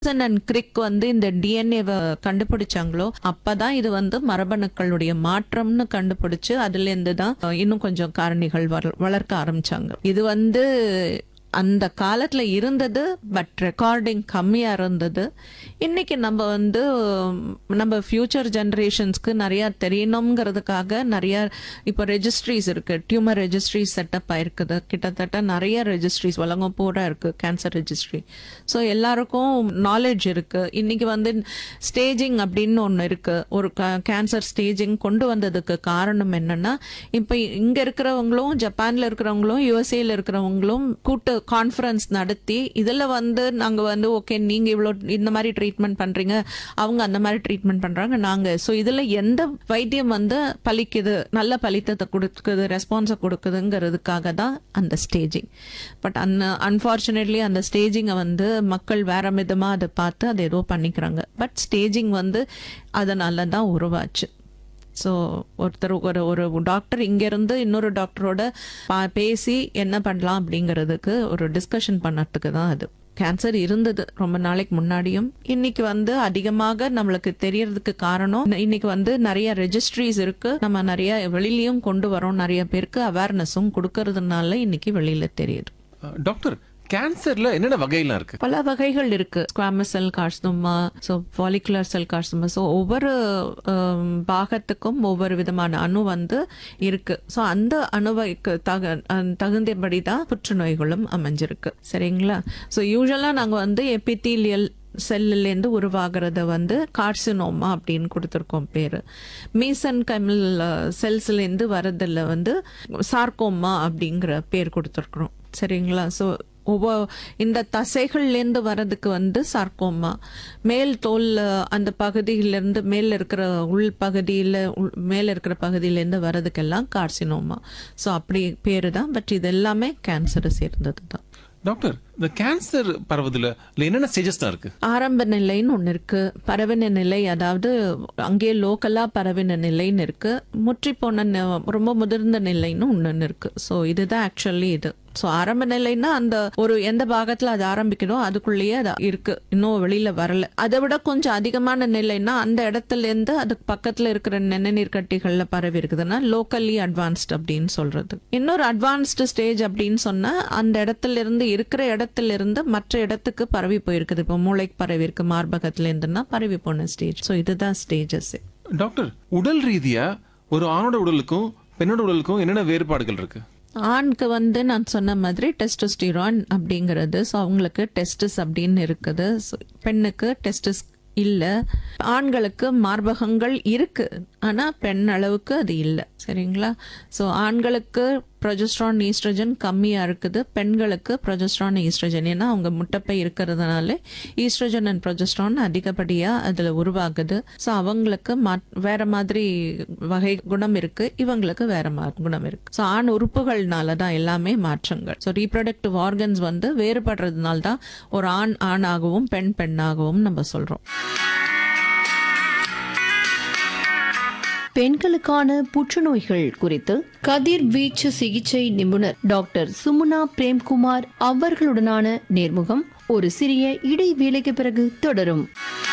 and கிரிக் வந்து இந்த டிஎன்ஏவை கண்டுபிடிச்சாங்களோ அப்பதான் இது வந்து மரபணுக்களுடைய மாற்றம்னு கண்டுபிடிச்சு அதுல இருந்து தான் இன்னும் கொஞ்சம் காரணிகள் வள- வளர்க்க ஆரம்பிச்சாங்க இது வந்து அந்த காலத்துல இருந்தது பட் ரெக்கார்டிங் கம்மியா இருந்தது இன்னைக்கு நம்ம வந்து உம், நம்ம ஃபியூச்சர் ஜெனரேஷன்ஸ்க்கு நிறைய தெரியணுங்கிறதுக்காக நிறைய இப்போ ரெஜிஸ்ட்ரிஸ் இருக்கு டியூமர் ரெஜிஸ்ட்ரிஸ் செட்டப் ஆயிருக்குது கிட்டத்தட்ட நிறைய ரெஜிஸ்ட்ரிஸ் உலகம் பூரா இருக்கு கேன்சர் ரெஜிஸ்ட்ரி ஸோ எல்லாருக்கும் நாலேஜ் இருக்கு இன்னைக்கு வந்து ஸ்டேஜிங் அப்படின்னு ஒன்று இருக்கு ஒரு கேன்சர் ஸ்டேஜிங் கொண்டு வந்ததுக்கு காரணம் என்னன்னா இப்போ இங்க இருக்கிறவங்களும் ஜப்பான்ல இருக்கிறவங்களும் யுஎஸ்ஏல இருக்கிறவங்களும் கூட்டு கான்ஃபரன்ஸ் நடத்தி இதுல வந்து நாங்க வந்து ஓகே நீங்க இவ்வளோ இந்த மாதிரி ட்ரீட்மெண்ட் பண்றீங்க அவங்க அந்த மாதிரி ட்ரீட்மெண்ட் பண்றாங்க நாங்க ஸோ இதுல எந்த வைத்தியம் வந்து பலிக்குது நல்ல பலித்தத்தை கொடுக்குது ரெஸ்பான்ஸை கொடுக்குதுங்கிறதுக்காக தான் அந்த ஸ்டேஜிங் பட் அந்த அன்ஃபார்ச்சுனேட்லி அந்த ஸ்டேஜிங்கை வந்து மக்கள் வேற விதமா அதை பார்த்து அதை ஏதோ பண்ணிக்கிறாங்க பட் ஸ்டேஜிங் வந்து அதனால தான் உருவாச்சு ஸோ ஒருத்தர் ஒரு ஒரு டாக்டர் இங்கேருந்து இன்னொரு டாக்டரோட பா- பேசி என்ன பண்ணலாம் அப்படிங்கிறதுக்கு ஒரு டிஸ்கஷன் பண்ணறதுக்கு தான் அது கேன்சர் இருந்தது ரொம்ப நாளைக்கு முன்னாடியும் இன்னைக்கு வந்து அதிகமாக நம்மளுக்கு தெரியறதுக்கு காரணம் இன்னைக்கு வந்து நிறைய ரெஜிஸ்ட்ரிஸ் இருக்கு நம்ம நிறைய வெளியிலயும் கொண்டு வரோம் நிறைய பேருக்கு அவேர்னஸும் கொடுக்கறதுனால இன்னைக்கு வெளியில தெரியுது அஹ், டாக்டர் கேன்சர்ல என்னென்ன வகையெல்லாம் இருக்கு பல வகைகள் இருக்கு squamous cell carcinoma so follicular cell carcinoma so ஒவ்வொரு ஹம், பாகத்துக்கும் ஒவ்வொரு விதமான அணு வந்து இருக்கு ஸோ அந்த அணுவைக்கு தக அஹ், தகுந்தபடி தான் புற்றுநோய்களும் அமைஞ்சிருக்கு சரிங்களா ஸோ யூஸ்வலாக நாங்கள் வந்து எபித்தீலியல் செல்லுலேருந்து உருவாகிறத வந்து கார்சினோமா அப்படின்னு கொடுத்துருக்கோம் பேர் மீசன் கைமல் செல்ஸ்லேருந்து வரதில் வந்து சார்கோமா அப்படிங்கிற பேர் கொடுத்துருக்குறோம் சரிங்களா ஸோ ஒவ்வொரு இந்த தசைகள்லேருந்து வர்றதுக்கு வந்து சார்கோமா மேல் தோல் அஹ், அந்த பகுதியிலேருந்து மேல இருக்கிற உள் பகுதியில் மேல இருக்கிற பகுதியிலேருந்து வர்றதுக்கெல்லாம் கார்சினோமா ஸோ அப்படி பேரு தான் பட் இது எல்லாமே கேன்சரை சேர்ந்தது தான் டாக்டர் இந்த கேன்சர் பரவதுல இல்ல என்னென்ன ஸ்டேஜஸ் தான் இருக்கு ஆரம்ப நிலைன்னு ஒன்று இருக்கு பரவின நிலை அதாவது அங்கேயே லோக்கலா பரவின நிலைன்னு இருக்கு முற்றி போன ந- ரொம்ப முதிர்ந்த நிலைன்னு ஒன்று இருக்கு ஸோ இதுதான் ஆக்சுவலி இது ஸோ ஆரம்ப நிலைன்னா அந்த ஒரு எந்த பாகத்துல அது ஆரம்பிக்குதோ அதுக்குள்ளேயே அது இருக்கு இன்னும் வெளியில வரல அதை விட கொஞ்சம் அதிகமான நிலைன்னா அந்த இடத்துல இருந்து அதுக்கு பக்கத்துல இருக்கிற நிணநீர் கட்டிகள்ல பரவி இருக்குதுன்னா லோக்கலி அட்வான்ஸ்ட் அப்படின்னு சொல்றது இன்னொரு அட்வான்ஸ்டு ஸ்டேஜ் அப்படின்னு சொன்னா அந்த இடத்துல இருந்து இருக்கிற இடத்துல இருந்து மற்ற இடத்துக்கு பரவி போயிருக்குது இப்போ மூளைக்கு பரவி இருக்கு மார்பகத்துல இருந்துன்னா பரவி போன ஸ்டேஜ் ஸோ இதுதான் ஸ்டேஜஸ் டாக்டர் உடல் ரீதியா ஒரு ஆணோட உடலுக்கும் பெண்ணோட உடலுக்கும் என்னென்ன வேறுபாடுகள் இருக்கு ஆணுக்கு வந்து நான் சொன்ன மாதிரி டெஸ்டோஸ்டிரான் அப்படிங்கிறது ஸோ அவங்களுக்கு டெஸ்டஸ் அப்படின்னு இருக்குது So, பெண்ணுக்கு டெஸ்டஸ் இல்லை ஆண்களுக்கு மார்பகங்கள் இருக்கு ஆனா பெண் அளவுக்கு அது இல்லை சரிங்களா ஸோ ஆண்களுக்கு ப்ரொஜெஸ்ட்ரான் ஈஸ்ட்ரஜன் கம்மியா இருக்குது பெண்களுக்கு ப்ரொஜெஸ்ட்ரான் ஈஸ்ட்ரஜன் ஏன்னா அவங்க முட்டைப்பை இருக்கிறதுனால ஈஸ்ட்ரஜன் அண்ட் ப்ரொஜெஸ்ட்ரான் அதிகப்படியா அதுல உருவாகுது ஸோ அவங்களுக்கு மா- வேற மாதிரி வகை குணம் இருக்கு இவங்களுக்கு வேற மா- குணம் இருக்கு ஸோ ஆண் உறுப்புகள்னால தான் எல்லாமே மாற்றங்கள் ஸோ ரீப்ரொடக்டிவ் ஆர்கன்ஸ் வந்து வேறுபடுறதுனால தான் ஒரு ஆண் ஆணாகவும் பெண் பெண்ணாகவும் நம்ம சொல்றோம் பெண்களுக்கான புற்றுநோய்கள் குறித்து கதிர்வீச்சு சிகிச்சை நிபுணர் டாக்டர் சுமுனா பிரேம்குமார் அவர்களுடனான நேர்முகம் ஒரு சிறிய இடைவேளைக்கு பிறகு தொடரும்